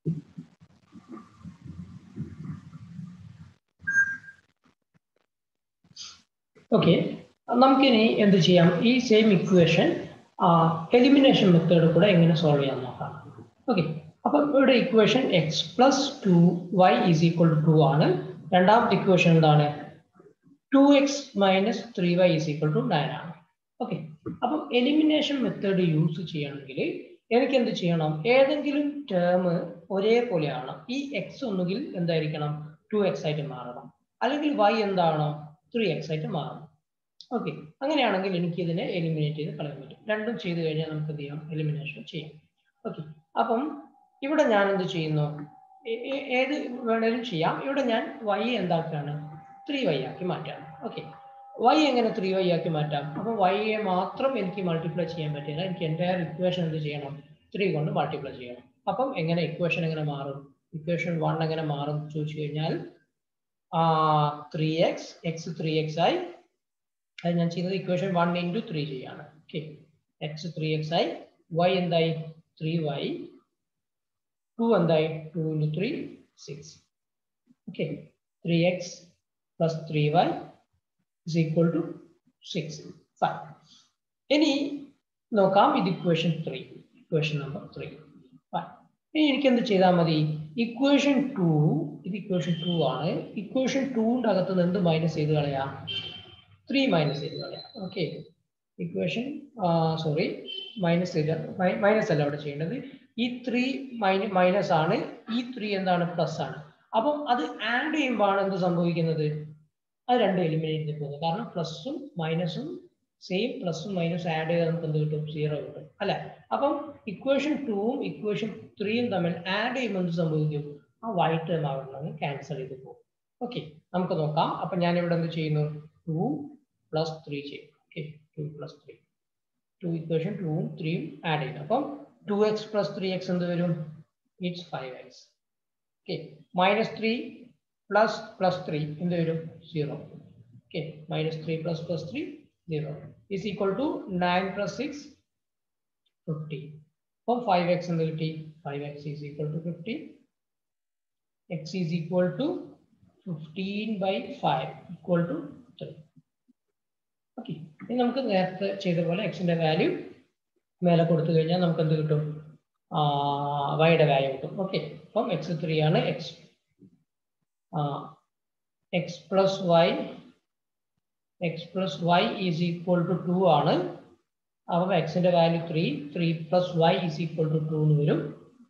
okay നമുക്കിനി എന്ത് ചെയ്യാം ഈ സെയിം ഇക്വേഷൻ എലിമിനേഷൻ മെത്തേഡ് കൂടെ എങ്ങനെ സോൾവ് ചെയ്യാൻ നോക്കാം ഓക്കെ അപ്പം ഇവിടെ equation x plus two y is equal to two ആണ് രണ്ടാമത്തെ ഇക്വേഷൻ എന്താണ് two x minus three y is equal to nine ആണ് ഓക്കെ അപ്പം എലിമിനേഷൻ മെത്തേഡ് യൂസ് ചെയ്യണമെങ്കിൽ എനിക്ക് എന്ത് ചെയ്യണം ഏതെങ്കിലും ടേം ഒരേപോലെയാണ് ഈ എക്സ് ഒന്നുകിൽ എന്തായിരിക്കണം ടു എക്സ് ആയിട്ട് മാറണം അല്ലെങ്കിൽ വൈ എന്താണോ ത്രീ എക്സ് ആയിട്ട് മാറണം ഓക്കെ അങ്ങനെയാണെങ്കിൽ എനിക്ക് ഇതിനെ എലിമിനേറ്റ് ചെയ്ത് കളയാൻ പറ്റും രണ്ടും ചെയ്ത് കഴിഞ്ഞാൽ നമുക്ക് എന്ത് ചെയ്യാം എലിമിനേഷൻ ചെയ്യാം ഓക്കെ അപ്പം ഇവിടെ ഞാൻ എന്ത് ചെയ്യുന്നു ഏത് വേണേലും ചെയ്യാം ഇവിടെ ഞാൻ വൈ എന്താക്കുകയാണ് ത്രീ വൈ ആക്കി മാറ്റാണ് ഓക്കെ വൈ എങ്ങനെ ത്രീ വൈ ആക്കി മാറ്റാം അപ്പോൾ വൈയെ മാത്രം എനിക്ക് മൾട്ടിപ്ലൈ ചെയ്യാൻ പറ്റില്ല എനിക്ക് എൻ്റെ ഇക്വേഷൻ എന്ത് ചെയ്യണം ത്രീ കൊണ്ട് മൾട്ടിപ്ലൈ ചെയ്യണം അപ്പം എങ്ങനെ ഇക്വേഷൻ എങ്ങനെ മാറും ഇക്വേഷൻ വൺ എങ്ങനെ മാറും ചോദിച്ചു കഴിഞ്ഞാൽ three x x three x ആയി അത് ഞാൻ ചെയ്യുന്നത് ഇക്വേഷൻ വൺ ഇൻറ്റു ത്രീ ചെയ്യാണ് ഓക്കെ എക്സ് ത്രീ എക്സ് ആയി വൈ എന്തായി ത്രീ വൈ ടു എന്തായി two into three six okay three x plus three y is equal to six five ഇനി നോക്കാം ഇത് equation three equation number three five ഇനി എനിക്ക് എന്ത് ചെയ്താൽ മതി ഇക്വേഷൻ ടു ഇത് ഇക്വേഷൻ ടു ആണ് ഇക്വേഷൻ ടൂവിൻ്റെ അകത്ത് നിന്ന് എന്ത് മൈനസ് ചെയ്ത് കളയാം ത്രീ മൈനസ് ചെയ്ത് കളയാം ഓക്കെ ഇക്വേഷൻ സോറി മൈനസ് ചെയ്ത് മൈനസ് അല്ല അവിടെ ചെയ്യേണ്ടത് ഈ ത്രീ മൈനസ് ആണ് ഈ ത്രീ എന്താണ് പ്ലസ് ആണ് അപ്പം അത് ആഡ് ചെയ്യുമ്പോഴാണ് എന്ത് സംഭവിക്കുന്നത് അത് രണ്ട് എലിമിനേറ്റ് ചെയ്ത് പോകുന്നത് കാരണം പ്ലസും മൈനസും സെയിം പ്ലസും മൈനസും ആഡ് ചെയ്താൽ നമുക്ക് എന്ത് കിട്ടും സീറോ കിട്ടും അല്ലെ അപ്പം ഇക്വേഷൻ ടൂവും ഇക്വേഷൻ ത്രീയും തമ്മിൽ ആഡ് ചെയ്യുമ്പോൾ എന്ത് സംഭവിക്കും ആ വൈറ്റ് ടേം അവിടെ ക്യാൻസൽ ചെയ്ത് പോകും ഓക്കെ നമുക്ക് നോക്കാം അപ്പൊ ഞാൻ ഇവിടെ എന്ത് ചെയ്യുന്നു ടു പ്ലസ് ത്രീ ചെയ്യും okay two plus three two equation ടൂവും ത്രീയും ആഡ് ചെയ്യുന്നു അപ്പം two x plus three x എന്ത് വരും it's five x okay minus three plus plus three എന്ത് വരും zero okay minus three plus plus three zero is equal to nine plus six fifty അപ്പം five x എന്ത് കിട്ടി five x is equal to fifty x is equal to fifteen by five equal to three okay ഇനി നമുക്ക് നേരത്തെ ചെയ്ത പോലെ എക്സിന്റെ value മേലെ കൊടുത്തു കഴിഞ്ഞാൽ നമുക്ക് എന്ത് കിട്ടും വൈയുടെ വാല്യൂ കിട്ടും ഓക്കെ അപ്പം എക്സ് ത്രീ ആണ് x x plus y x plus y is equal to two two അപ്പം എക്സിന്റെ value three three plus y is equal to two two വരും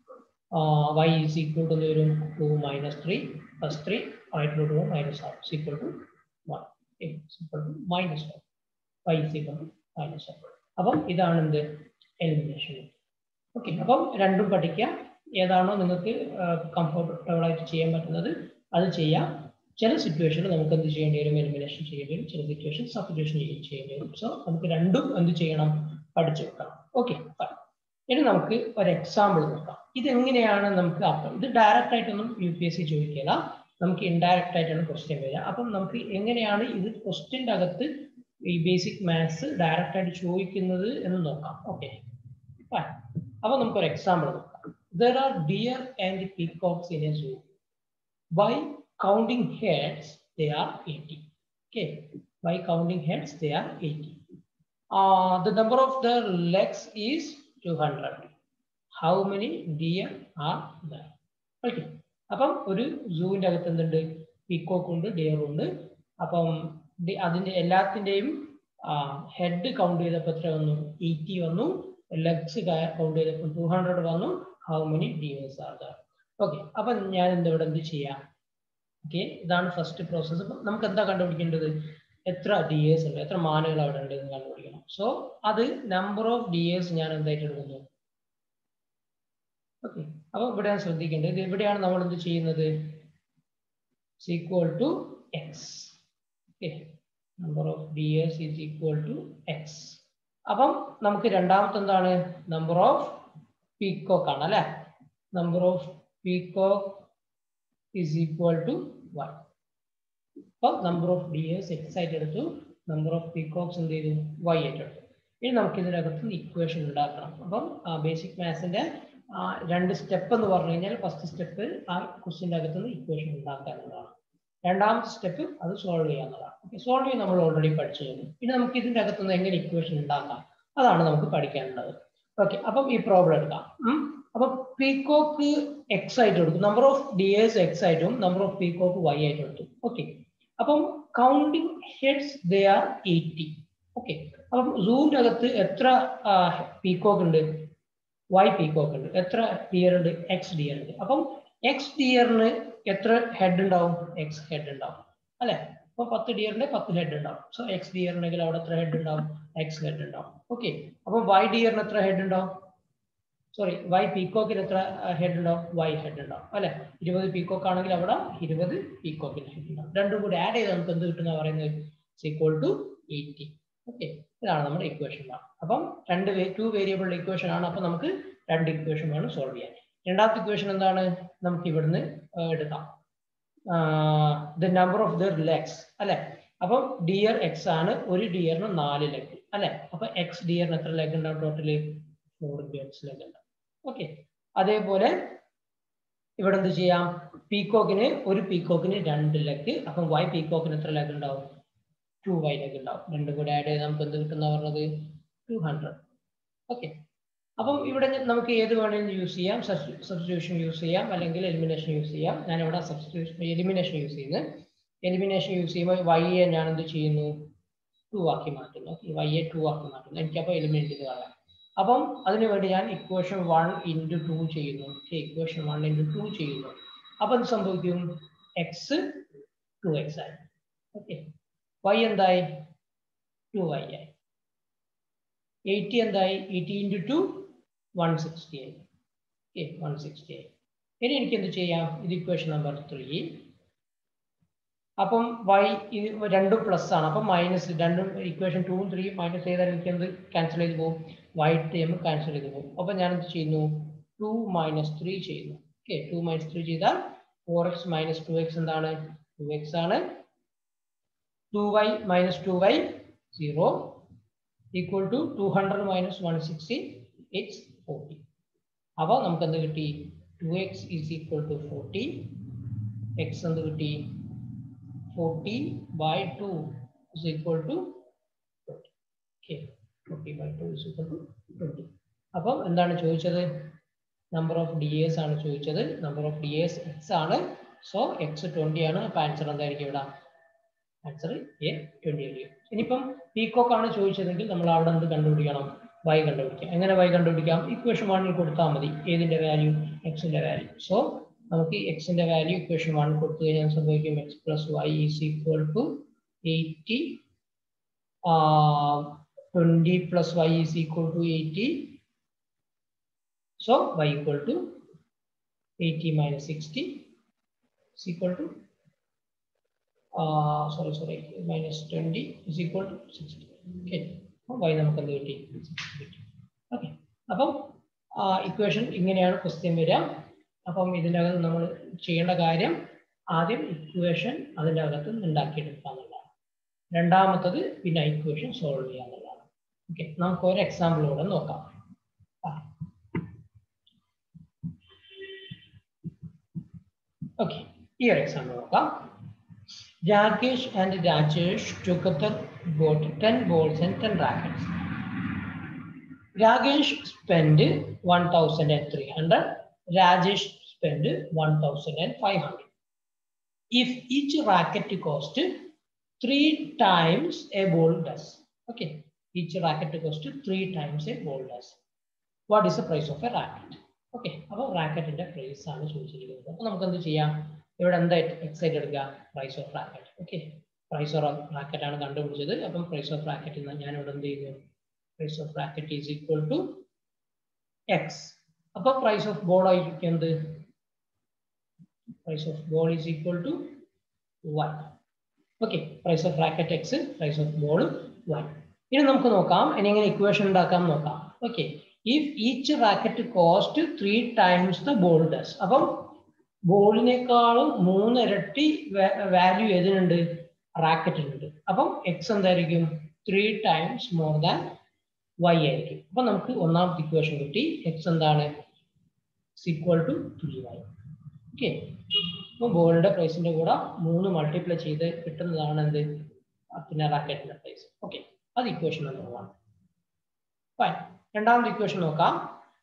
വൈ ഈസ് ഈക്വൽ ടു വരും two minus three plus three ആയിട്ടുള്ള two minus ആവും equal to one equal to minus one y is equal to minus one അപ്പം ഇതാണ് എന്ത് elimination okay അപ്പം രണ്ടും പഠിക്കുക ഏതാണോ നിങ്ങൾക്ക് കംഫർട്ടബിൾ ആയിട്ട് ചെയ്യാൻ പറ്റുന്നത് അത് ചെയ്യാം ചില സിറ്റുവേഷനിൽ നമുക്ക് എന്ത് ചെയ്യേണ്ടി വരും എലിമിനേഷൻ ചെയ്യേണ്ടി വരും ചില സിറ്റുവേഷൻ സബ്സ്റ്റിറ്റ്യൂഷൻ ചെയ്യേണ്ടി വരും സോ നമുക്ക് രണ്ടും എന്ത് ചെയ്യണം പഠിച്ചു വെക്കണം ഓക്കെ ഇനി നമുക്ക് ഒരു എക്സാമ്പിൾ നോക്കാം ഇതെങ്ങനെയാണ് നമുക്ക് അപ്പം ഇത് ഡയറക്റ്റ് ആയിട്ടൊന്നും യു പി എസ് സി ചോദിക്കില്ല നമുക്ക് ഇൻഡയറക്റ്റ് ആയിട്ടാണ് ക്വസ്റ്റ്യൻ വരിക അപ്പം നമുക്ക് എങ്ങനെയാണ് ഇത് ക്വസ്റ്റ്യൻ്റെ അകത്ത് ഈ ബേസിക് മാത്സ് ഡയറക്റ്റ് ആയിട്ട് ചോദിക്കുന്നത് എന്ന് നോക്കാം ഓക്കെ അപ്പൊ നമുക്കൊരു എക്സാമ്പിൾ നോക്കാം there are deer and peacocks in a zoo by counting heads they are eighty okay by counting heads they are eighty the number of the legs is two hundred how many deer are there okay അപ്പം ഒരു സൂവിൻ്റെ അകത്ത് എന്തുണ്ട് peacock ഉണ്ട് dear ഉണ്ട് അപ്പം അതിന്റെ എല്ലാത്തിന്റെയും head count ചെയ്തപ്പോൾ എത്ര വന്നു എയ്റ്റി വന്നു ലെഗ്സ് കൗണ്ട് ചെയ്തപ്പോൾ ടു ഹൺഡ്രഡ് വന്നു how many deers are there okay അപ്പൊ ഞാൻ എന്താ ഇവിടെ എന്ത് ചെയ്യാം ഓക്കെ ഇതാണ് ഫസ്റ്റ് പ്രോസസ്സ് അപ്പം നമുക്ക് എന്താ കണ്ടുപിടിക്കേണ്ടത് എത്ര ഡിയേഴ്സ് ഉണ്ട് എത്ര മാനുകൾ അവിടെ ഉണ്ട് എന്ന് കണ്ടുപിടിക്കണം സോ അത് നമ്പർ ഓഫ് ഡിയേഴ്സ് ഞാൻ എന്തായിട്ട് എടുക്കുന്നു ഓക്കെ അപ്പൊ ഇവിടെ ഞാൻ ശ്രദ്ധിക്കേണ്ടത് ഇത് എവിടെയാണ് നമ്മൾ എന്ത് ചെയ്യുന്നത് equal to x okay number of deers is equal to x അപ്പം നമുക്ക് രണ്ടാമത്തെ എന്താണ് നമ്പർ ഓഫ് പീക്കോക്ക് ആണ് അല്ലെ number of peacock is equal to one അപ്പം നമ്പർ ഓഫ് ഡിയേഴ്സ് എക്സ് ആയിട്ട് എടുത്തു നമ്പർ ഓഫ് പീക്കോക്സ് എന്ത് ചെയ്തു വൈ ആയിട്ട് എടുത്തു ഇനി നമുക്ക് ഇതിനകത്ത് ഇക്വേഷൻ ഉണ്ടാക്കണം അപ്പം ബേസിക് മാത്സിന്റെ രണ്ട് സ്റ്റെപ്പ് എന്ന് പറഞ്ഞു കഴിഞ്ഞാൽ ഫസ്റ്റ് സ്റ്റെപ്പ് ആ ക്വസ്റ്റിൻ്റെ അകത്ത് നിന്ന് ഇക്വേഷൻ ഉണ്ടാക്കുക എന്നുള്ളതാണ് രണ്ടാമത്തെ സ്റ്റെപ്പ് അത് സോൾവ് ചെയ്യുക എന്നുള്ളതാണ് ഓക്കെ സോൾവ് ചെയ്യാൻ നമ്മൾ ഓൾറെഡി പഠിച്ചു കഴിഞ്ഞു പിന്നെ നമുക്ക് ഇതിൻ്റെ അകത്ത് നിന്ന് എങ്ങനെ ഇക്വേഷൻ ഉണ്ടാക്കാം അതാണ് നമുക്ക് പഠിക്കാനുള്ളത് ഓക്കെ അപ്പം ഈ പ്രോബ്ലം എടുക്കാം അപ്പം പീകോക്ക് എക്സ് ആയിട്ട് എടുക്കും നമ്പർ ഓഫ് ഡിയേഴ്സ് എക്സ് ആയിട്ടും നമ്പർ ഓഫ് പീകോക്ക് വൈ ആയിട്ട് എടുത്തു ഓക്കെ അപ്പം counting heads they are eighty okay അപ്പം സൂവിൻ്റെ അകത്ത് എത്ര പീകോക്ക് ഉണ്ട് വൈ പീകോക്ക് ഉണ്ട് എത്ര ഡിയർ ഉണ്ട് എക്സ് ഡിയർ ഉണ്ട് അപ്പം എക്സ് ഡിയറിന് എത്ര ഹെഡ് ഉണ്ടാവും എക്സ് ഹെഡ് ഉണ്ടാവും അല്ലെ അപ്പൊ പത്ത് ഡിയറിന്റെ പത്ത് ഹെഡ് ഉണ്ടാവും സോ എക്സ് ഡിയറിനെങ്കിൽ അവിടെ എത്ര ഹെഡ് ഉണ്ടാവും എക്സ് ഹെഡ് ഉണ്ടാവും ഓക്കെ അപ്പൊ വൈ ഡിയറിന് എത്ര ഹെഡ് ഉണ്ടാവും സോറി വൈ പീകോക്കിന് എത്ര ഹെഡ് ഉണ്ടാവും വൈ ഹെഡ് ഉണ്ടാവും അല്ലെ ഇരുപത് പീകോക്ക് ആണെങ്കിൽ അവിടെ ഇരുപത് പീകോക്കിന് ഹെഡ് ഉണ്ടാവും രണ്ടും കൂടി ആഡ് ചെയ്ത് നമുക്ക് എന്ത് കിട്ടുന്ന പറയുന്നത് ഈക്വൽ ടു എയ്റ്റി ഓക്കെ ഇതാണ് നമ്മുടെ ഇക്വേഷൻ അപ്പം രണ്ട് ടു വേരിയബിൾ ഇക്വേഷൻ ആണ് അപ്പൊ നമുക്ക് രണ്ട് ഇക്വേഷൻ വേണം സോൾവ് ചെയ്യാൻ രണ്ടാമത്തെ ഇക്വേഷൻ എന്താണ് നമുക്ക് ഇവിടുന്ന് എടുക്കാം the number of their legs അല്ലെ അപ്പം ഡിയർ എക്സ് ആണ് ഒരു ഡിയറിന് നാല് ലെഗ് അല്ലെ അപ്പൊ എക്സ് ഡിയറിന് എത്ര ലെഗ് ഉണ്ടാവും ടോട്ടല് ഫോർ ഗേറ്റ്സ് ലെഗ് ഉണ്ടാവും ഓക്കെ അതേപോലെ ഇവിടെ എന്ത് ചെയ്യാം പീകോക്കിന് ഒരു പീകോക്കിന് രണ്ട് ലെഗ് അപ്പം വൈ പീകോക്കിന് എത്ര ലെഗ് ഉണ്ടാവും ടു വൈ ലെഗ് ഉണ്ടാവും രണ്ടും കൂടെ ആഡ് ചെയ്ത് നമുക്ക് എന്ത് കിട്ടുന്ന പറഞ്ഞത് ടു ഹൺഡ്രഡ് ഓക്കെ അപ്പം ഇവിടെ നമുക്ക് ഏത് വേണമെങ്കിലും യൂസ് ചെയ്യാം സബ്സ്റ്റിറ്റ്യൂഷൻ യൂസ് ചെയ്യാം അല്ലെങ്കിൽ എലിമിനേഷൻ യൂസ് ചെയ്യാം ഞാൻ ഇവിടെ സബ്സ്റ്റിറ്റ്യൂഷൻ എലിമിനേഷൻ യൂസ് ചെയ്യുന്നത് എലിമിനേഷൻ യൂസ് ചെയ്യുമ്പോൾ വൈയെ ഞാൻ എന്ത് ചെയ്യുന്നു ടു ആക്കി മാറ്റുന്നു ഓക്കെ വൈയെ ടു ആക്കി മാറ്റുന്നു എനിക്കപ്പോൾ എലിമിനേറ്റ് ചെയ്ത് കളയാം അപ്പം അതിനു വേണ്ടി ഞാൻ ഇക്വേഷൻ വൺ ഇൻറ്റു ടു ചെയ്യുന്നു okay equation one into two ചെയ്യുന്നു അപ്പം എന്ത് സംഭവിക്കും എക്സ് ടു എക്സ് ആയി ഓക്കെ വൈ എന്തായി ടു വൈ ആയി എയ്റ്റി എന്തായി eighty into two one sixty ആയി ഓക്കെ വൺ സിക്സ്റ്റി ആയി ഇനി എനിക്ക് എന്ത് ചെയ്യാം ഇത് ഇക്വേഷൻ നമ്പർ ത്രീ അപ്പം വൈ ഇത് രണ്ടും പ്ലസ് ആണ് അപ്പം മൈനസ് രണ്ടും ഇക്വേഷൻ ടൂവും ത്രീയും മൈനസ് ചെയ്താൽ എനിക്ക് എന്ത് ക്യാൻസൽ ചെയ്ത് പോകും വൈ ടൈം ക്യാൻസൽ ചെയ്ത് പോകും അപ്പം ഞാൻ എന്ത് ചെയ്യുന്നു ടു മൈനസ് ത്രീ ചെയ്യുന്നു ഓക്കെ ടു മൈനസ് ത്രീ ചെയ്താൽ four x minus two x എന്താണ് ടു എക്സ് ആണ് two y minus two y zero equal to two hundred minus one sixty it's forty അപ്പോൾ നമുക്ക് എന്ത് കിട്ടി two x is equal to forty x എന്ത് കിട്ടി forty by two is equal to twenty okay forty by two is equal to twenty അപ്പം എന്താണ് ചോദിച്ചത് number of deers ആണ് ചോദിച്ചത് number of deers x ആണ് so x twenty ആണ് അപ്പം ആൻസർ എന്തായിരിക്കും ഇവിടെ ആൻസർ എ ട്വൻറ്റി ആയിരിക്കും ഇനിയിപ്പം പീകോക്ക് ആണ് ചോദിച്ചതെങ്കിൽ നമ്മൾ അവിടെ എന്ത് കണ്ടുപിടിക്കണം വൈ കണ്ടുപിടിക്കാം എങ്ങനെ വൈ കണ്ടുപിടിക്കാം ഇക്വേഷൻ വണ്ണിൽ കൊടുത്താൽ മതി ഏതിന്റെ വാല്യൂ എക്സിന്റെ വാല്യൂ സോ നമുക്ക് എക്സിന്റെ വാല്യൂ ഇക്വേഷൻ വൺ കൊടുത്തു കഴിഞ്ഞാൽ സംഭവിക്കും x plus y is equal to eighty twenty plus y is equal to eighty so y equal to eighty minus sixty is equal to uh, sorry sorry minus 20 is equal to 60 okay y നമുക്ക് എന്ത് കിട്ടി കിട്ടി okay അപ്പം equation ഇങ്ങനെയാണ് question വരിക അപ്പം ഇതിൻ്റെ അകത്ത് നമ്മൾ ചെയ്യേണ്ട കാര്യം ആദ്യം ഇക്വേഷൻ അതിൻ്റെ അകത്ത് ഉണ്ടാക്കിയെടുക്കുക എന്നുള്ളതാണ് രണ്ടാമത്തത് പിന്നെ ഇക്വേഷൻ സോൾവ് ചെയ്യുക എന്നുള്ളതാണ് ഓക്കെ നമുക്ക് ഒരു എക്സാമ്പിളൂടെ നോക്കാം ഓക്കെ ഈ ഒരു എക്സാമ്പിൾ നോക്കാം Rakesh and Rajesh together bought ten balls and ten rackets Rakesh spend one thousand and three hundred Rajesh spend one thousand and five hundred if each racket cost three times a ball does okay each racket cost three times a ball does what is the price of a racket okay അപ്പോൾ റാക്കറ്റിന്റെ price ആണ് ചോദിച്ചിരിക്കുന്നത് അപ്പോൾ നമുക്ക് എന്ത് ചെയ്യാം ഇവിടെ എന്താ എക്സൈറ്റ് എടുക്കുക price of racket okay price of racket ആണ് കണ്ടുപിടിച്ചത് അപ്പം പ്രൈസ് ഓഫ് റാക്കറ്റ് ഞാൻ ഇവിടെ എന്ത് ചെയ്യുന്നു price of racket is equal to x അപ്പൊ പ്രൈസ് ഓഫ് ബോൾ ആയിരിക്കും എന്ത് price of ball is equal to one okay price of racket x price of ball one ഇനി നമുക്ക് നോക്കാം ഇനി എങ്ങനെ ഇക്വേഷൻ ഉണ്ടാക്കാം നോക്കാം okay if each racket cost three times the ball does അപ്പം ബോളിനേക്കാളും മൂന്നിരട്ടി വാല്യൂ ഏതിനുണ്ട് റാക്കറ്റിനുണ്ട് അപ്പം എക്സ് എന്തായിരിക്കും three times more than y ആയിരിക്കും അപ്പൊ നമുക്ക് ഒന്നാമത്തെ ഇക്വേഷൻ കിട്ടി എക്സ് എന്താണ് equal to three y okay അപ്പോൾ ബോളിന്റെ പ്രൈസിന്റെ കൂടെ മൂന്ന് മൾട്ടിപ്ലൈ ചെയ്ത് കിട്ടുന്നതാണ് എന്ത് പിന്നെ റാക്കറ്റിന്റെ പ്രൈസ് ഓക്കെ അത് ഇക്വേഷൻ നമ്പർ വൺ ഫൈൻ രണ്ടാമത്തെ ഇക്വേഷൻ നോക്കാം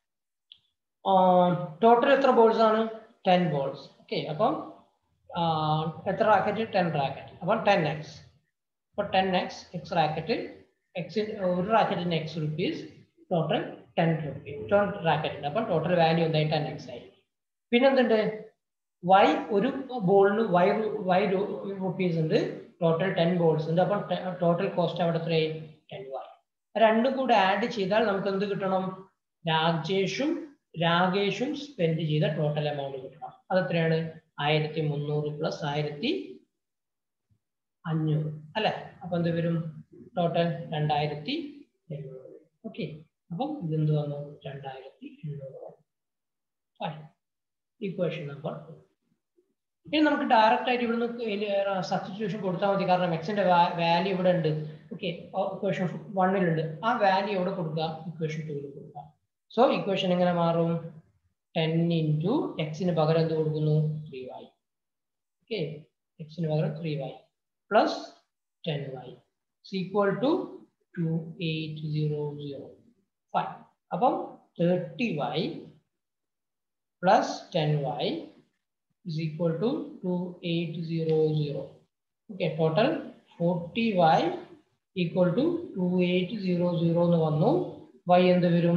ടോട്ടൽ എത്ര ബോൾസ് ആണ് ടെൻ ബോൾസ് ഓക്കെ അപ്പം എത്ര റാക്കറ്റ് ടെൻ റാക്കറ്റ് അപ്പം ടെൻ എക്സ് അപ്പോൾ ten x x racket x ഒരു റാക്കറ്റിന് x rupees total ten rupees ടെൻ റാക്കറ്റിന് അപ്പം ടോട്ടൽ വാല്യൂ എന്തായി ടെൻ എക്സ് ആയി പിന്നെന്തുണ്ട് വൈ ഒരു ബോളിന് വൈ വൈ റുപ്പീസ് ഉണ്ട് ടോട്ടൽ ടെൻ ബോൾസ് ഉണ്ട് അപ്പം ടോട്ടൽ കോസ്റ്റ് അവിടെ എത്രയായി ടെൻ വൈ രണ്ടും കൂടെ ആഡ് ചെയ്താൽ നമുക്ക് എന്ത് കിട്ടണം രാജേഷും രാകേഷും സ്പെൻഡ് ചെയ്ത ടോട്ടൽ എമൗണ്ട് കിട്ടണം അത് എത്രയാണ് ആയിരത്തി മുന്നൂറ് പ്ലസ് ആയിരത്തി അഞ്ഞൂറ് അല്ലെ അപ്പൊ എന്ത് വരും ടോട്ടൽ രണ്ടായിരത്തി എണ്ണൂറ് ഓക്കെ അപ്പം ഇതെന്ത് വന്നു രണ്ടായിരത്തി എണ്ണൂറ് ഫൈൻ ഇക്വേഷൻ നമ്പർ ഇനി നമുക്ക് ഡയറക്റ്റ് ആയിട്ട് ഇവിടുന്ന് സബ്സ്റ്റിറ്റ്യൂഷൻ കൊടുത്താൽ മതി കാരണം എക്സിന്റെ വാല്യൂ ഇവിടെ ഉണ്ട് ഓക്കെ ഇക്വേഷൻ വണ്ണിലുണ്ട് ആ വാല്യൂ എവിടെ കൊടുക്കുക ഇക്വേഷൻ ടൂവിൽ കൊടുക്കുക സോ ഇക്വേഷൻ എങ്ങനെ മാറും ടെൻ ഇൻറ്റു എക്സിന് പകരം എന്ത് കൊടുക്കുന്നു ത്രീ വൈ ഓക്കെ എക്സിന് പകരം three y plus ten y equal to two eight zero zero five അപ്പം thirty y plus ten y is equal to 2800 okay total 40y equal to 2800 എന്ന് വന്നു y എന്ത് വരും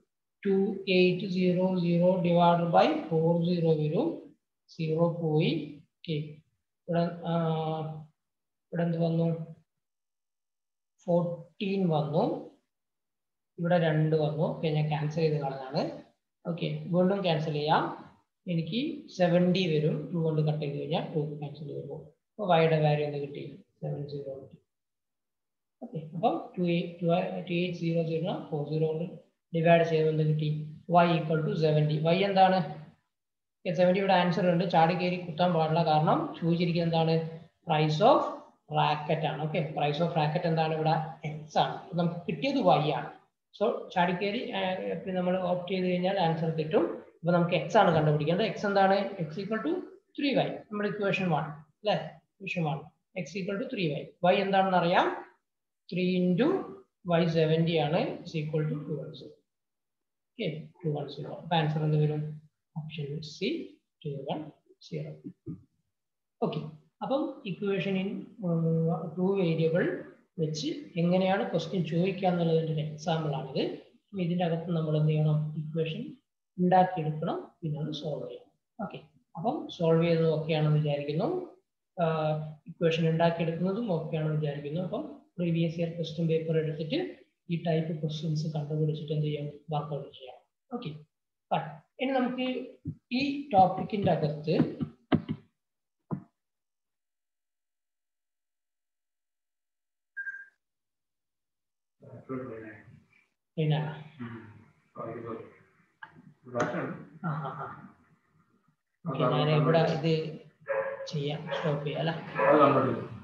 2800 divided by 40 വരും 0 പോയി okay ഇവിടെ ഇവിടെ എന്ത് വന്നു 14 വന്നു ഇവിടെ രണ്ട് വന്നു ഓക്കെ ഞാൻ ക്യാൻസൽ ചെയ്ത് കളഞ്ഞാണ് ഓക്കെ വീണ്ടും ക്യാൻസൽ ചെയ്യാം എനിക്ക് സെവൻറ്റി വരും ടു കൊണ്ട് കട്ട് ചെയ്ത് കഴിഞ്ഞാൽ ടു ക്യാൻസൽ വരും അപ്പോൾ വൈയുടെ വാല്യൂ എന്ത് കിട്ടി സെവൻ സീറോ കിട്ടി ഓക്കെ അപ്പം two eight two two eight zero zero four zero കൊണ്ട് ഡിവൈഡ് ചെയ്ത് എന്ത് കിട്ടി y equal to seventy y എന്താണ് സെവൻറ്റി ഇവിടെ ആൻസർ ഉണ്ട് ചാടി കയറി കുത്താൻ പാടില്ല കാരണം ചോദിച്ചിരിക്കുന്നത് എന്താണ് പ്രൈസ് ഓഫ് റാക്കറ്റ് ആണ് ഓക്കെ പ്രൈസ് ഓഫ് റാക്കറ്റ് എന്താണ് ഇവിടെ എക്സ് ആണ് നമുക്ക് കിട്ടിയത് വൈ ആണ് സോ ചാടിക്കേരി നമ്മൾ ഓപ്റ്റ് ചെയ്ത് കഴിഞ്ഞാൽ ആൻസർ കിട്ടും അപ്പൊ നമുക്ക് എക്സ് ആണ് കണ്ടുപിടിക്കേണ്ടത് എക്സ് എന്താണ് x equal to three y നമ്മുടെ ഇക്വേഷൻ വൺ അല്ലെ equation one x equal to three y y എന്താണെന്ന് അറിയാം ത്രീ ഇൻറ്റു വൈ സെവൻറ്റി ആണ് equal to two one zero okay two one zero അപ്പൊ ആൻസർ എന്ത് വരും option C two one zero okay അപ്പം equation in two variable വെച്ച് എങ്ങനെയാണ് question ചോദിക്കുക എന്നുള്ളതിൻ്റെ ഒരു എക്സാമ്പിൾ ആണിത് ഇതിൻ്റെ അകത്ത് നമ്മൾ എന്ത് ചെയ്യണം ഇക്വേഷൻ ഉണ്ടാക്കിയെടുക്കണം പിന്നെ അത് സോൾവ് ചെയ്യണം ഓക്കെ അപ്പം സോൾവ് ചെയ്തത് ഓക്കെയാണെന്ന് വിചാരിക്കുന്നു ഇക്വേഷൻ ഉണ്ടാക്കിയെടുക്കുന്നതും ഓക്കെയാണെന്ന് വിചാരിക്കുന്നു അപ്പം പ്രീവിയസ് ഇയർ ക്വസ്റ്റ്യൻ പേപ്പർ എടുത്തിട്ട് ഈ ടൈപ്പ് ക്വസ്റ്റ്യൻസ് കണ്ടുപിടിച്ചിട്ട് എന്ത് ചെയ്യാം വർക്കൗട്ട് ചെയ്യാം ഓക്കെ ഇനി നമുക്ക് ഈ ടോപ്പിക്കിന്റെ അകത്ത് പിന്നെ ആ ആ ആ ഓക്കെ ഞാൻ ഇവിടെ ഇത് ചെയ്യാം സ്റ്റോപ്പ് ചെയ്യാം അല്ലേ